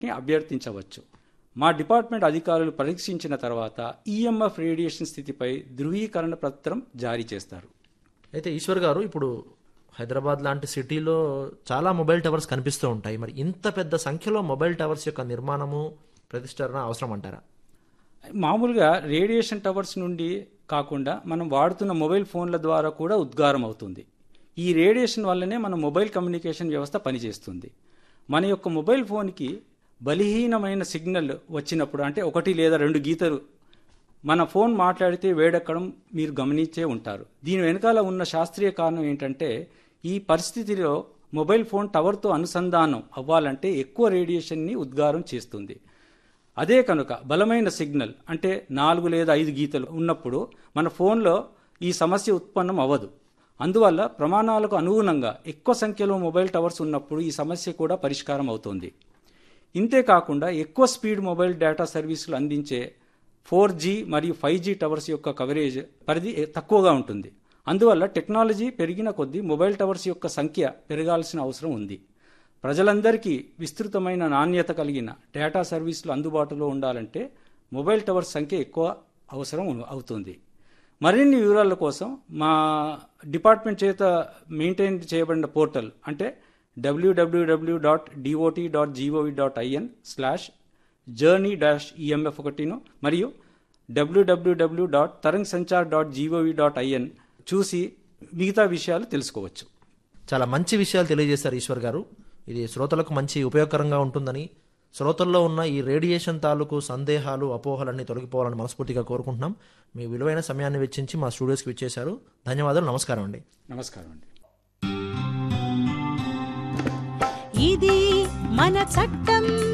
అభ్యర్థించవచ్చు మా డిపార్ట్మెంట్ అధికారులు పరీక్షించిన తర్వాత ఈఎంఎఫ్ రేడియేషన్ స్థితిపై ధృవీకరణ పత్రం జారీ చేస్తారు అయితే ఈశ్వర్ గారు ఇప్పుడు హైదరాబాద్ లాంటి సిటీలో చాలా మొబైల్ టవర్స్ కనిపిస్తూ ఉంటాయి మరి ఇంత పెద్ద సంఖ్యలో మొబైల్ టవర్స్ యొక్క నిర్మాణము ప్రతిష్టరణ అవసరం అంటారా మామూలుగా రేడియేషన్ టవర్స్ నుండి కాకుండా మనం వాడుతున్న మొబైల్ ఫోన్ల ద్వారా కూడా ఉద్గారం అవుతుంది ఈ రేడియేషన్ వల్లనే మన మొబైల్ కమ్యూనికేషన్ వ్యవస్థ పనిచేస్తుంది మన యొక్క మొబైల్ ఫోన్కి బలహీనమైన సిగ్నల్ వచ్చినప్పుడు అంటే ఒకటి లేదా రెండు గీతలు మన ఫోన్ మాట్లాడితే వేడెక్కడం మీరు గమనించే ఉంటారు దీని వెనకాల ఉన్న శాస్త్రీయ కారణం ఏంటంటే ఈ పరిస్థితిలో మొబైల్ ఫోన్ టవర్తో అనుసంధానం అవ్వాలంటే ఎక్కువ రేడియేషన్ని ఉద్గారం చేస్తుంది అదే కనుక బలమైన సిగ్నల్ అంటే నాలుగు లేదా ఐదు గీతలు ఉన్నప్పుడు మన ఫోన్లో ఈ సమస్య ఉత్పన్నం అవ్వదు అందువల్ల ప్రమాణాలకు అనుగుణంగా ఎక్కువ సంఖ్యలో మొబైల్ టవర్స్ ఉన్నప్పుడు ఈ సమస్య కూడా పరిష్కారం అవుతుంది ఇంతే కాకుండా ఎక్కువ స్పీడ్ మొబైల్ డేటా సర్వీసులు అందించే ఫోర్ జీ మరియు ఫైవ్ జీ టవర్స్ యొక్క కవరేజ్ పరిధి తక్కువగా ఉంటుంది అందువల్ల టెక్నాలజీ పెరిగిన కొద్దీ మొబైల్ టవర్స్ యొక్క సంఖ్య పెరగాల్సిన అవసరం ఉంది ప్రజలందరికీ విస్తృతమైన నాణ్యత కలిగిన డేటా సర్వీసులు అందుబాటులో ఉండాలంటే మొబైల్ టవర్స్ సంఖ్య ఎక్కువ అవసరం అవుతుంది మరిన్ని వివరాల కోసం మా డిపార్ట్మెంట్ చేత మెయింటైన్ చేయబడిన పోర్టల్ అంటే డబ్ల్యూడబ్ల్యూడబ్ల్యూ dot DOT dot GOV dot IN slash journey dash EMF ఒకటిను మరియు డబ్ల్యూడబ్ల్యూడబ్ల్యూ dot Tarang Sanchar dot GOV dot IN చూసి మిగతా విషయాలు తెలుసుకోవచ్చు చాలా మంచి విషయాలు తెలియజేశారు ఈశ్వర్ గారు ఇది శ్రోతలకు మంచి ఉపయోగకరంగా ఉంటుందని శ్రోతల్లో ఉన్న ఈ రేడియేషన్ తాలూకు సందేహాలు అపోహలన్నీ తొలగిపోవాలని మనస్ఫూర్తిగా కోరుకుంటున్నాం మీ విలువైన సమయాన్ని వెచ్చించి మా స్టూడియోస్కి విచ్చేశారు ధన్యవాదాలు నమస్కారం అండి నమస్కారం అండి ఇది మన చట్టం